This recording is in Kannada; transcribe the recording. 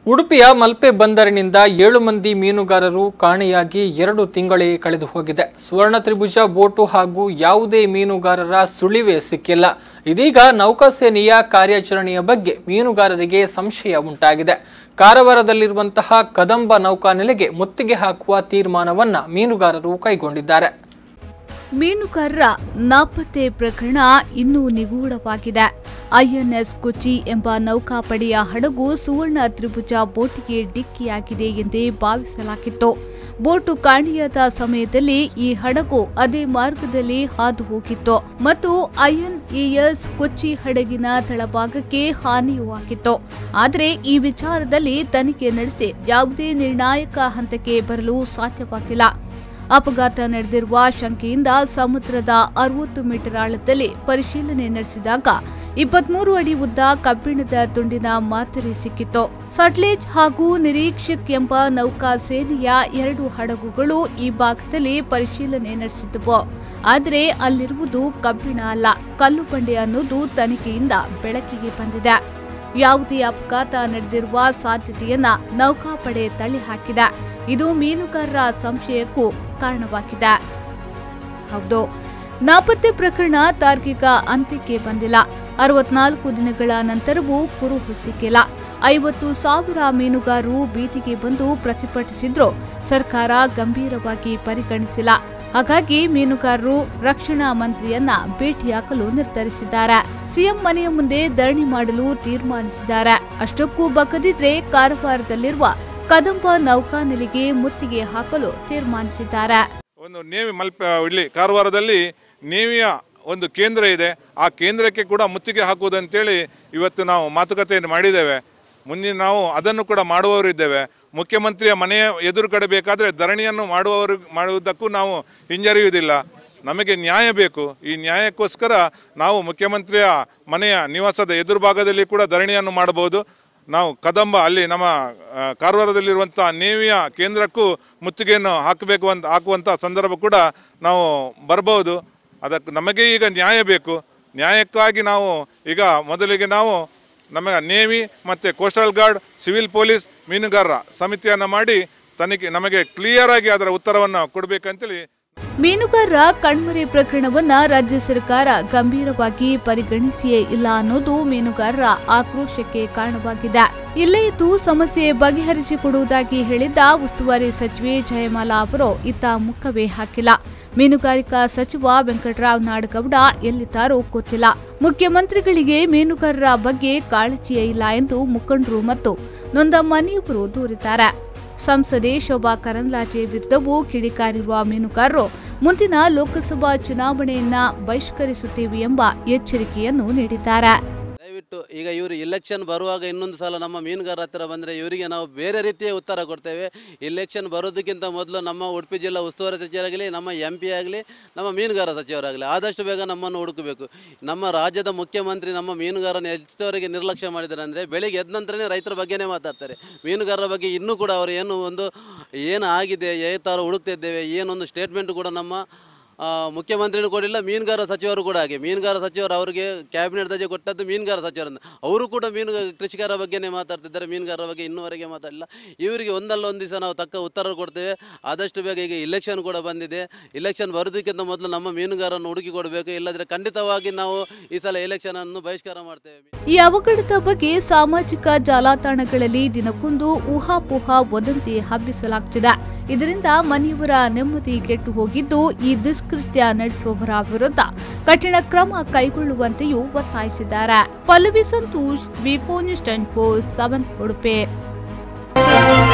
ಉಡುಪಿಯ ಮಲ್ಪೆ ಬಂದರಿನಿಂದ ಏಳು ಮಂದಿ ಮೀನುಗಾರರು ಕಾಣೆಯಾಗಿ ಎರಡು ತಿಂಗಳೇ ಕಳೆದು ಹೋಗಿದೆ ಸುವರ್ಣ ತ್ರಿಭುಜ ಬೋಟು ಹಾಗೂ ಯಾವುದೇ ಮೀನುಗಾರರ ಸುಳಿವೇ ಸಿಕ್ಕಿಲ್ಲ ಇದೀಗ ನೌಕಾಸೇನೆಯ ಕಾರ್ಯಾಚರಣೆಯ ಬಗ್ಗೆ ಮೀನುಗಾರರಿಗೆ ಸಂಶಯ ಉಂಟಾಗಿದೆ ಕಾರವಾರದಲ್ಲಿರುವಂತಹ ಕದಂಬ ನೌಕಾನೆಲೆಗೆ ಮುತ್ತಿಗೆ ಹಾಕುವ ತೀರ್ಮಾನವನ್ನ ಮೀನುಗಾರರು ಕೈಗೊಂಡಿದ್ದಾರೆ ಮೀನುಗಾರರ ನಾಪತ್ತೆ ಪ್ರಕರಣ ಇನ್ನೂ ನಿಗೂಢವಾಗಿದೆ ಐಎನ್ಎಸ್ ಕೊಚ್ಚಿ ಎಂಬ ನೌಕಾಪಡೆಯ ಹಡಗು ಸುವರ್ಣ ತ್ರಿಭುಜ ಬೋಟಿಗೆ ಡಿಕ್ಕಿಯಾಗಿದೆ ಎಂದೇ ಭಾವಿಸಲಾಗಿತ್ತು ಬೋಟು ಕಾಣೆಯಾದ ಸಮಯದಲ್ಲಿ ಈ ಹಡಗು ಅದೇ ಮಾರ್ಗದಲ್ಲಿ ಹಾದು ಹೋಗಿತ್ತು ಮತ್ತು ಐಎನ್ಎಎಸ್ ಕೊಚ್ಚಿ ಹಡಗಿನ ತಳಭಾಗಕ್ಕೆ ಹಾನಿಯೂ ಆಗಿತ್ತು ಆದರೆ ಈ ವಿಚಾರದಲ್ಲಿ ತನಿಖೆ ನಡೆಸಿ ಯಾವುದೇ ನಿರ್ಣಾಯಕ ಹಂತಕ್ಕೆ ಬರಲು ಸಾಧ್ಯವಾಗಿಲ್ಲ ಅಪಘಾತ ನಡೆದಿರುವ ಶಂಕೆಯಿಂದ ಸಮುದ್ರದ ಅರವತ್ತು ಮೀಟರ್ ಆಳದಲ್ಲಿ ಪರಿಶೀಲನೆ ನಡೆಸಿದಾಗ ಇಪ್ಪತ್ಮೂರು ಅಡಿ ಉದ್ದ ಕಬ್ಬಿಣದ ತುಂಡಿನ ಮಾದರಿ ಸಿಕ್ಕಿತ್ತು ಸಟ್ಲೇಜ್ ಹಾಗೂ ನಿರೀಕ್ಷಕ್ ಎಂಬ ನೌಕಾ ಸೇನೆಯ ಎರಡು ಹಡಗುಗಳು ಈ ಭಾಗದಲ್ಲಿ ಪರಿಶೀಲನೆ ನಡೆಸಿದ್ದವು ಆದರೆ ಅಲ್ಲಿರುವುದು ಕಬ್ಬಿಣ ಅಲ್ಲ ಕಲ್ಲು ಬಂಡೆ ಅನ್ನೋದು ತನಿಖೆಯಿಂದ ಬೆಳಕಿಗೆ ಬಂದಿದೆ ಯಾವುದೇ ಅಪಘಾತ ನಡೆದಿರುವ ಸಾಧ್ಯತೆಯನ್ನ ನೌಕಾಪಡೆ ತಳ್ಳಿಹಾಕಿದೆ ಇದು ಮೀನುಗಾರರ ಸಂಶಯಕ್ಕೂ ಕಾರಣವಾಗಿದೆ ಹೌದು ನಾಪತ್ತೆ ಪ್ರಕರಣ ತಾರ್ಕಿಕ ಅಂತ್ಯಕ್ಕೆ ಬಂದಿಲ್ಲ ಅರವತ್ನಾಲ್ಕು ದಿನಗಳ ನಂತರವೂ ಕುರುಹು ಸಿಕ್ಕಿಲ್ಲ ಐವತ್ತು ಸಾವಿರ ಮೀನುಗಾರರು ಬೀದಿಗೆ ಬಂದು ಪ್ರತಿಭಟಿಸಿದ್ರು ಸರ್ಕಾರ ಗಂಭೀರವಾಗಿ ಪರಿಗಣಿಸಿಲ್ಲ ಹಾಗಾಗಿ ಮೀನುಗಾರರು ರಕ್ಷಣಾ ಮಂತ್ರಿಯನ್ನ ಭೇಟಿಯಾಗಲು ನಿರ್ಧರಿಸಿದ್ದಾರೆ ಸಿಎಂ ಮನೆಯ ಮುಂದೆ ಧರಣಿ ಮಾಡಲು ತೀರ್ಮಾನಿಸಿದ್ದಾರೆ ಅಷ್ಟಕ್ಕೂ ಬಗ್ಗದಿದ್ರೆ ಕಾರವಾರದಲ್ಲಿರುವ ಕದಂಬ ನೌಕಾನೆಲೆಗೆ ಮುತ್ತಿಗೆ ಹಾಕಲು ತೀರ್ಮಾನಿಸಿದ್ದಾರೆ ಒಂದು ನೇವಿ ಮಲ್ಪ ಇಲ್ಲಿ ಕಾರವಾರದಲ್ಲಿ ನೇವಿಯ ಒಂದು ಕೇಂದ್ರ ಇದೆ ಆ ಕೇಂದ್ರಕ್ಕೆ ಕೂಡ ಮುತ್ತಿಗೆ ಹಾಕುವುದಂತೇಳಿ ಇವತ್ತು ನಾವು ಮಾತುಕತೆಯನ್ನು ಮಾಡಿದ್ದೇವೆ ಮುಂದಿನ ನಾವು ಅದನ್ನು ಕೂಡ ಮಾಡುವವರಿದ್ದೇವೆ ಮುಖ್ಯಮಂತ್ರಿಯ ಮನೆಯ ಎದುರು ಕಡೆ ಬೇಕಾದರೆ ಧರಣಿಯನ್ನು ಮಾಡುವವರು ಮಾಡುವುದಕ್ಕೂ ನಾವು ಹಿಂಜರಿಯುವುದಿಲ್ಲ ನಮಗೆ ನ್ಯಾಯ ಬೇಕು ಈ ನ್ಯಾಯಕ್ಕೋಸ್ಕರ ನಾವು ಮುಖ್ಯಮಂತ್ರಿಯ ಮನೆಯ ನಿವಾಸದ ಎದುರು ಭಾಗದಲ್ಲಿ ಕೂಡ ಧರಣಿಯನ್ನು ಮಾಡಬಹುದು ನಾವು ಕದಂಬ ಅಲ್ಲಿ ನಮ್ಮ ಆ, ಕಾರವಾರದಲ್ಲಿರುವಂಥ ನೇವಿಯ ಕೇಂದ್ರಕ್ಕೂ ಮುತ್ತಿಗೆಯನ್ನು ಹಾಕಬೇಕು ಅಂತ ಹಾಕುವಂಥ ಸಂದರ್ಭ ಕೂಡ ನಾವು ಬರ್ಬೋದು ಅದಕ್ಕೆ ನಮಗೆ ಈಗ ನ್ಯಾಯ ಬೇಕು ನ್ಯಾಯಕ್ಕಾಗಿ ನಾವು ಈಗ ಮೊದಲಿಗೆ ನಾವು ನಮ್ಮ ನೇವಿ ಮತ್ತು ಕೋಸ್ಟಲ್ ಗಾರ್ಡ್ ಸಿವಿಲ್ ಪೊಲೀಸ್ ಮೀನುಗಾರರ ಸಮಿತಿಯನ್ನು ಮಾಡಿ ತನಿಖೆ ನಮಗೆ ಕ್ಲಿಯರಾಗಿ ಅದರ ಉತ್ತರವನ್ನು ಕೊಡಬೇಕಂತೇಳಿ ಮೀನುಗಾರರ ಕಣ್ಮರೆ ಪ್ರಕರಣವನ್ನ ರಾಜ್ಯ ಸರ್ಕಾರ ಗಂಭೀರವಾಗಿ ಪರಿಗಣಿಸಿಯೇ ಇಲ್ಲ ಅನ್ನೋದು ಮೀನುಗಾರರ ಆಕ್ರೋಶಕ್ಕೆ ಕಾರಣವಾಗಿದೆ ಇಲ್ಲೇ ಇದ್ದು ಸಮಸ್ಯೆ ಬಗೆಹರಿಸಿಕೊಡುವುದಾಗಿ ಹೇಳಿದ್ದ ಉಸ್ತುವಾರಿ ಸಚಿವೆ ಜಯಮಾಲಾ ಅವರು ಇತ್ತ ಮುಖವೇ ಹಾಕಿಲ್ಲ ಮೀನುಗಾರಿಕಾ ಸಚಿವ ವೆಂಕಟರಾವ್ ನಾಡಗೌಡ ಎಲ್ಲಿದ್ದಾರೋ ಗೊತ್ತಿಲ್ಲ ಮುಖ್ಯಮಂತ್ರಿಗಳಿಗೆ ಮೀನುಗಾರರ ಬಗ್ಗೆ ಕಾಳಜಿಯೇ ಇಲ್ಲ ಎಂದು ಮುಖಂಡರು ಮತ್ತು ನೊಂದ ಮನೆಯವರು ದೂರಿದ್ದಾರೆ ಸಂಸದೆ ಶೋಭಾ ಕರಂದ್ಲಾಜೆ ವಿರುದ್ಧವೂ ಕಿಡಿಕಾರಿರುವ ಮೀನುಗಾರರು ಮುಂದಿನ ಲೋಕಸಭಾ ಚುನಾವಣೆಯನ್ನ ಬಹಿಷ್ಕರಿಸುತ್ತೇವೆ ಎಂಬ ಎಚ್ಚರಿಕೆಯನ್ನು ನೀಡಿದ್ದಾರೆ ದಯವಿಟ್ಟು ಈಗ ಇವರು ಇಲೆಕ್ಷನ್ ಬರುವಾಗ ಇನ್ನೊಂದು ಸಲ ನಮ್ಮ ಮೀನುಗಾರ ಹತ್ತಿರ ಬಂದರೆ ಇವರಿಗೆ ನಾವು ಬೇರೆ ರೀತಿಯ ಉತ್ತರ ಕೊಡ್ತೇವೆ ಇಲೆಕ್ಷನ್ ಬರೋದಕ್ಕಿಂತ ಮೊದಲು ನಮ್ಮ ಉಡುಪಿ ಜಿಲ್ಲಾ ಉಸ್ತುವಾರಿ ಸಚಿವರಾಗಲಿ ನಮ್ಮ ಎಂ ಪಿ ಆಗಲಿ ನಮ್ಮ ಮೀನುಗಾರ ಸಚಿವರಾಗಲಿ ಆದಷ್ಟು ಬೇಗ ನಮ್ಮನ್ನು ಹುಡುಕಬೇಕು ನಮ್ಮ ರಾಜ್ಯದ ಮುಖ್ಯಮಂತ್ರಿ ನಮ್ಮ ಮೀನುಗಾರನ ಹೆಚ್ಚುವರೆಗೆ ನಿರ್ಲಕ್ಷ್ಯ ಮಾಡಿದ್ದಾರೆ ಅಂದರೆ ಬೆಳಿಗ್ಗೆ ಎದ್ದ ನಂತರನೇ ರೈತರ ಬಗ್ಗೆನೇ ಮಾತಾಡ್ತಾರೆ ಮೀನುಗಾರರ ಬಗ್ಗೆ ಇನ್ನೂ ಕೂಡ ಅವರು ಏನು ಒಂದು ಏನು ಆಗಿದೆ ಯಾವ ಥರ ಹುಡುಕ್ತಿದ್ದೇವೆ ಏನೊಂದು ಸ್ಟೇಟ್ಮೆಂಟ್ ಕೂಡ ನಮ್ಮ ಆ, ಮುಖ್ಯಮಂತ್ರಿನೂ ಕೊಡಿಲ್ಲ ಮೀನುಗಾರ ಸಚಿವರು ಕೂಡ ಹಾಗೆ ಮೀನುಗಾರ ಸಚಿವರು ಅವರಿಗೆ ಕ್ಯಾಬಿನೆಟ್ ದರ್ಜೆ ಕೊಟ್ಟದ್ದು ಮೀನುಗಾರ ಸಚಿವರನ್ನು ಅವರು ಕೂಡ ಮೀನು ಕೃಷಿಕರ ಬಗ್ಗೆನೇ ಮಾತಾಡ್ತಿದ್ದಾರೆ ಮೀನುಗಾರರ ಬಗ್ಗೆ ಇನ್ನೂವರೆಗೆ ಮಾತಾಡಿಲ್ಲ ಇವರಿಗೆ ಒಂದಲ್ಲ ಒಂದು ದಿವಸ ನಾವು ತಕ್ಕ ಉತ್ತರ ಕೊಡ್ತೇವೆ ಆದಷ್ಟು ಬೇಗ ಈಗ ಇಲೆಕ್ಷನ್ ಕೂಡ ಬಂದಿದೆ ಇಲೆಕ್ಷನ್ ಬರೋದಕ್ಕಿಂತ ಮೊದಲು ನಮ್ಮ ಮೀನುಗಾರನ್ನು ಹುಡುಕಿ ಕೊಡಬೇಕು ಇಲ್ಲದ್ರೆ ಖಂಡಿತವಾಗಿ ನಾವು ಈ ಸಲ ಎಲೆಕ್ಷನ್ ಅನ್ನು ಬಹಿಷ್ಕಾರ ಮಾಡ್ತೇವೆ ಈ ಅವಘಡದ ಬಗ್ಗೆ ಸಾಮಾಜಿಕ ಜಾಲತಾಣಗಳಲ್ಲಿ ದಿನಕ್ಕೊಂದು ಊಹಾಪೋಹ ವದಂತಿ ಹಬ್ಬಿಸಲಾಗುತ್ತಿದೆ ಇದರಿಂದ ಮನೆಯವರ ನೆಮ್ಮದಿ ಕೆಟ್ಟು ಹೋಗಿದ್ದು ಈ ದುಷ್ಕೃತ್ಯ ನಡೆಸುವವರ ವಿರುದ್ಧ ಕಠಿಣ ಕ್ರಮ ಕೈಗೊಳ್ಳುವಂತೆಯೂ ಒತ್ತಾಯಿಸಿದ್ದಾರೆ ಪಲ್ಲವಿ ಸಂತೋಷ್ ವಿಫೋ news ten four seven Udupi